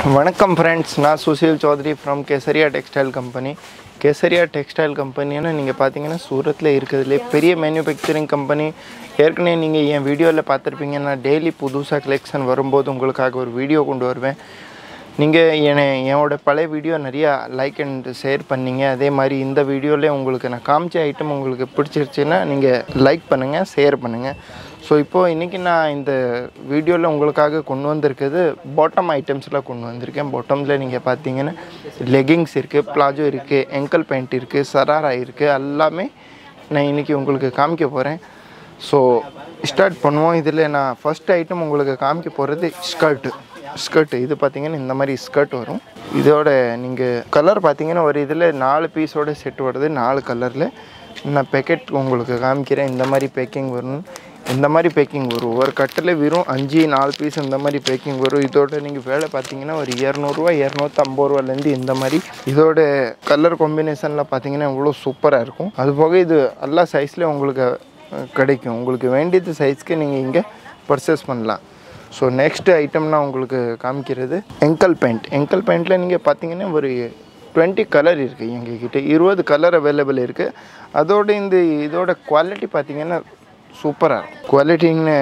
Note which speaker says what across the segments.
Speaker 1: வணக்கம் ஃப்ரெண்ட்ஸ் நான் Sushil Chaudhary from Kesariya textile company Kesariya textile கம்பெனின்னு நீங்கள் பார்த்தீங்கன்னா சூரத்தில் இருக்கிறதுலே பெரிய மேனுஃபேக்சரிங் கம்பெனி ஏற்கனவே நீங்கள் என் வீடியோவில் பார்த்துருப்பீங்க நான் டெய்லி புதுசாக கலெக்ஷன் வரும்போது உங்களுக்காக ஒரு வீடியோ கொண்டு வருவேன் நீங்கள் என்னை என்னோட பழைய வீடியோ நிறையா லைக் அண்ட் ஷேர் பண்ணீங்க அதே மாதிரி இந்த வீடியோவில் உங்களுக்கு நான் காமிச்ச ஐட்டம் உங்களுக்கு பிடிச்சிருச்சுன்னா நீங்கள் லைக் பண்ணுங்கள் ஷேர் பண்ணுங்கள் ஸோ இப்போது இன்றைக்கி நான் இந்த வீடியோவில் உங்களுக்காக கொண்டு வந்திருக்கிறது பாட்டம் ஐட்டம்ஸில் கொண்டு வந்திருக்கேன் பாட்டமில் நீங்கள் பார்த்தீங்கன்னா லெகிங்ஸ் இருக்குது பிளாஜோ இருக்குது ankle பேண்ட் இருக்குது சராரா இருக்குது எல்லாமே நான் இன்றைக்கி உங்களுக்கு காமிக்க போகிறேன் ஸோ ஸ்டார்ட் பண்ணுவோம் இதில் நான் ஃபஸ்ட் ஐட்டம் உங்களுக்கு காமிக்க போகிறது ஸ்கர்ட்டு ஸ்கர்ட்டு இது பார்த்தீங்கன்னா இந்த மாதிரி ஸ்கர்ட் வரும் இதோட நீங்கள் கலர் பார்த்தீங்கன்னா ஒரு இதில் நாலு பீஸோட செட் வருது நாலு கலரில் நான் பேக்கெட் உங்களுக்கு காமிக்கிறேன் இந்த மாதிரி பேக்கிங் வரும் இந்த மாதிரி பேக்கிங் வரும் ஒரு கட்டில் வெறும் அஞ்சு நாலு பீஸ் இந்த மாதிரி பேக்கிங் வரும் இதோட நீங்கள் வேலை பார்த்தீங்கன்னா ஒரு இரநூறுவா இரநூத்தம்பது ரூபாலேருந்து இந்த மாதிரி இதோட கலர் காம்பினேஷனில் பார்த்தீங்கன்னா இவ்வளோ சூப்பராக இருக்கும் அது போக இது எல்லா சைஸ்லேயும் உங்களுக்கு அஹ், கிடைக்கும் உங்களுக்கு வேண்டியது சைஸ்க்கு நீங்கள் இங்கே பர்ச்சேஸ் பண்ணலாம் ஸோ நெக்ஸ்ட் ஐட்டம் நான் உங்களுக்கு காமிக்கிறது எங்கல் பேண்ட் எங்கல் பேண்ட்டில் நீங்கள் பார்த்தீங்கன்னா ஒரு டுவெண்ட்டி கலர் இருக்குது எங்ககிட்ட இருபது கலர் அவைலபிள் இருக்குது அதோட இந்த இதோட குவாலிட்டி பார்த்தீங்கன்னா சூப்பராக இருக்கும் குவாலிட்டின்னு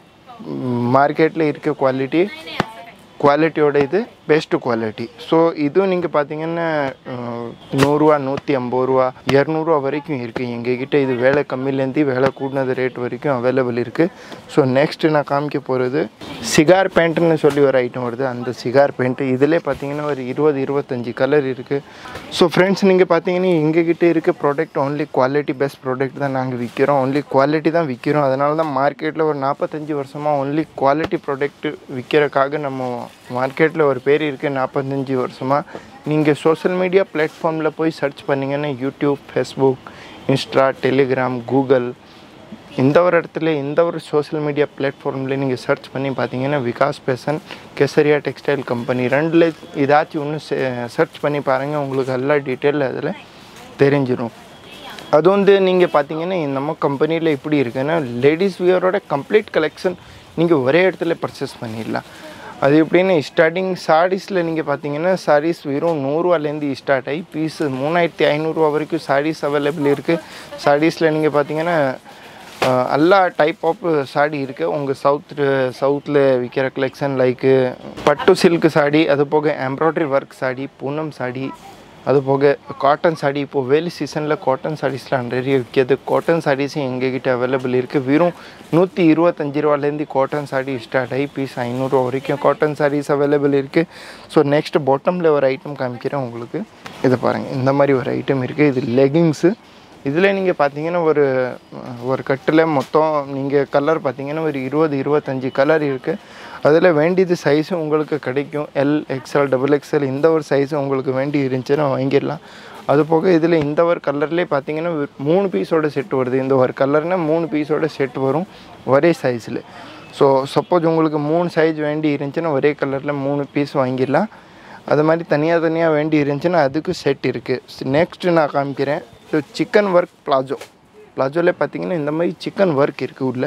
Speaker 1: மார்க்கெட்டில் இருக்க குவாலிட்டி குவாலிட்டியோட இது பெஸ்ட் குவாலிட்டி ஸோ இதுவும் நீங்கள் பார்த்தீங்கன்னா அஹ், நூறுரூவா நூற்றி ஐம்பது ரூபா இரநூறுவா வரைக்கும் இருக்குது எங்ககிட்ட இது வேலை கம்மியிலேருந்து வேலை கூடினது ரேட் வரைக்கும் அவைலபிள் இருக்குது ஸோ நெக்ஸ்ட் நான் காமிக்க போகிறது சிகார் பேண்ட்டுன்னு சொல்லி ஒரு ஐட்டம் வருது அந்த சிகார் பேண்ட்டு இதிலே பார்த்தீங்கன்னா ஒரு இருபது இருபத்தஞ்சி கலர் இருக்குது ஸோ ஃப்ரெண்ட்ஸ் நீங்கள் பார்த்தீங்கன்னா எங்ககிட்ட இருக்க product only quality best product தான் நாங்கள் விற்கிறோம் ஒன்லி குவாலிட்டி தான் விற்கிறோம் அதனால தான் மார்க்கெட்டில் ஒரு நாற்பத்தஞ்சு வருஷமாக ஒன்லி குவாலிட்டி ப்ராடக்ட் விற்கிறக்காக நம்ம மார்க்கெட்டில் ஒரு பேர் இருக்குது நாற்பத்தஞ்சு வருஷமாக நீங்கள் சோஷியல் மீடியா பிளாட்ஃபார்மில் போய் சர்ச் பண்ணிங்கன்னா YouTube Facebook Insta Telegram Google இந்த ஒரு இடத்துல இந்த ஒரு சோஷியல் மீடியா பிளாட்ஃபார்மில் நீங்கள் சர்ச் பண்ணி பார்த்தீங்கன்னா Vikas fashion Kesariya textile company ரெண்டில் ஏதாச்சும் ஒன்று சர்ச் பண்ணி பாருங்கள் உங்களுக்கு எல்லா டீட்டெயில் அதில் தெரிஞ்சிடும் அது வந்து நீங்கள் பார்த்தீங்கன்னா நம்ம கம்பெனியில் எப்படி இருக்குன்னா லேடிஸ் வியரோட கம்ப்ளீட் கலெக்ஷன் நீங்கள் ஒரே இடத்துல பர்ச்சேஸ் பண்ணிடலாம் அது எப்படின்னு ஸ்டார்டிங் சாரீஸில் நீங்கள் பார்த்தீங்கன்னா சாரீஸ் வெறும் நூறுரூவாலேருந்து ஸ்டார்ட் ஆகி பீஸு மூணாயிரத்தி ஐநூறுரூவா வரைக்கும் சாரீஸ் அவைலபிள் இருக்குது சாரீஸில் நீங்கள் பார்த்தீங்கன்னா அஹ், எல்லா டைப் ஆஃப் சாடி இருக்குது உங்கள் சவுத் சவுத்தில் விற்கிற கலெக்ஷன் லைக்கு பட்டு சில்க் சாடி அது போக எம்ப்ராய்டரி ஒர்க் சாடி பூனம் சாடி அது போக காட்டன் சாடி இப்போது வேலி சீசனில் காட்டன் சாரீஸ்லாம் நிறைய விற்கிது காட்டன் சாரீஸும் எங்ககிட்ட அவைலபிள் இருக்குது வெறும் நூற்றி இருபத்தஞ்சி ரூபாலேருந்து காட்டன் சாடி ஸ்டார்ட் ஆகி பீஸ் ஐநூறுரூவா வரைக்கும் காட்டன் சாரீஸ் அவைலபிள் இருக்குது ஸோ நெக்ஸ்ட் பாட்டமில் ஒரு ஐட்டம் காமிக்கிறேன் உங்களுக்கு இதை பாருங்கள் இந்த மாதிரி ஒரு ஐட்டம் இருக்குது இது லெகிங்ஸு இதில் நீங்கள் பார்த்தீங்கன்னா ஒரு ஒரு கட்டில் மொத்தம் நீங்கள் கலர் பார்த்தீங்கன்னா ஒரு இருபது இருபத்தஞ்சி கலர் இருக்குது அதில் வேண்டியது சைஸு உங்களுக்கு கிடைக்கும் எல் எக்ஸ்எல் டபுள் எக்ஸ்எல் இந்த ஒரு சைஸு உங்களுக்கு வேண்டி இருந்துச்சுன்னா வாங்கிடலாம் அது போக இதில் இந்த ஒரு கலர்லேயே பார்த்தீங்கன்னா ஒரு மூணு பீஸோட செட் வருது இந்த ஒரு கலர்னால் மூணு பீஸோட செட் வரும் ஒரே சைஸில் ஸோ சப்போஸ் உங்களுக்கு மூணு சைஸ் வேண்டி இருந்துச்சுன்னா ஒரே கலரில் மூணு பீஸ் வாங்கிடலாம் அது மாதிரி தனியாக தனியாக வேண்டி இருந்துச்சுன்னா அதுக்கு செட் இருக்குது நெக்ஸ்ட்டு நான் காமிக்கிறேன் இது சிக்கன் ஒர்க் பிளாஜோ பிளாஜோவில் பார்த்தீங்கன்னா இந்த மாதிரி சிக்கன் ஒர்க் இருக்குது உள்ள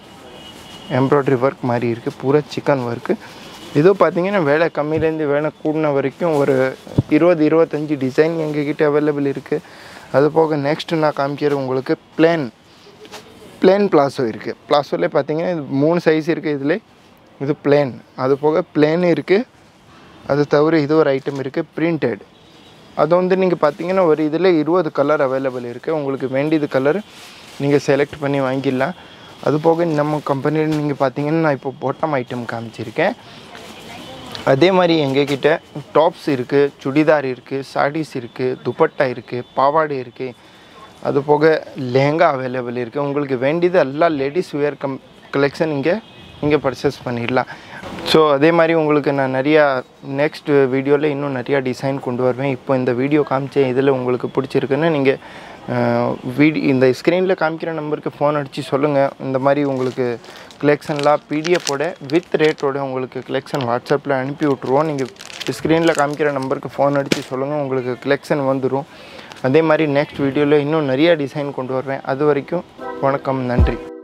Speaker 1: எம்ப்ராய்டரி ஒர்க் மாதிரி இருக்குது பூரா சிக்கன் ஒர்க்கு இதோ பார்த்தீங்கன்னா வேலை கம்மியிலேருந்து வேலை கூடின வரைக்கும் ஒரு இருபது இருபத்தஞ்சி டிசைன் எங்ககிட்ட அவைலபிள் இருக்குது அது போக நெக்ஸ்ட் நான் காமிக்கிறேன் உங்களுக்கு பிளேன் பிளேன் பிளாசோ இருக்குது பிளாசோலே பார்த்தீங்கன்னா இது மூணு சைஸ் இருக்குது இதில் இது பிளேன் அது போக பிளேன் இருக்குது அது தவிர இது ஒரு ஐட்டம் இருக்குது பிரிண்டட் அது வந்து நீங்கள் பார்த்தீங்கன்னா ஒரு இதில் இருபது கலர் அவைலபிள் இருக்குது உங்களுக்கு வேண்டியது கலர் நீங்கள் செலக்ட் பண்ணி வாங்கிடலாம் அது போக நம்ம கம்பெனியில் நீங்கள் பார்த்தீங்கன்னா நான் இப்போ பாட்டம் ஐட்டம் காமிச்சிருக்கேன் அதே மாதிரி எங்ககிட்ட டாப்ஸ் இருக்குது சுடிதார் இருக்குது சாரீஸ் இருக்குது துப்பட்டா இருக்குது பாவாடை இருக்குது அது போக லெஹங்கா அவைலபிள் இருக்குது உங்களுக்கு வேண்டியது எல்லா லேடிஸ் வேர் கம் கலெக்ஷன் இங்கே இங்கே பர்ச்சேஸ் பண்ணிடலாம் ஸோ அதே மாதிரி உங்களுக்கு நான் நிறையா நெக்ஸ்ட் வீடியோவில் இன்னும் நிறையா டிசைன் கொண்டு வருவேன் இப்போ இந்த வீடியோ காமிச்சேன் இதில் உங்களுக்கு பிடிச்சிருக்குன்னு நீங்கள் வீடி இந்த ஸ்க்ரீனில் காமிக்கிற நம்பருக்கு ஃபோன் அடித்து சொல்லுங்கள் இந்த மாதிரி உங்களுக்கு கலெக்ஷன்லாம் பிடிஎஃபோட வித் ரேட்டோட உங்களுக்கு கலெக்ஷன் வாட்ஸ்அப்பில் அனுப்பி விட்ருவோம் நீங்கள் ஸ்க்ரீனில் காமிக்கிற நம்பருக்கு ஃபோன் அடித்து சொல்லுங்கள் உங்களுக்கு கலெக்ஷன் வந்துடும் அதே மாதிரி நெக்ஸ்ட் வீடியோவில் இன்னும் நிறைய டிசைன் கொண்டு வருவேன் அது வரைக்கும் வணக்கம் நன்றி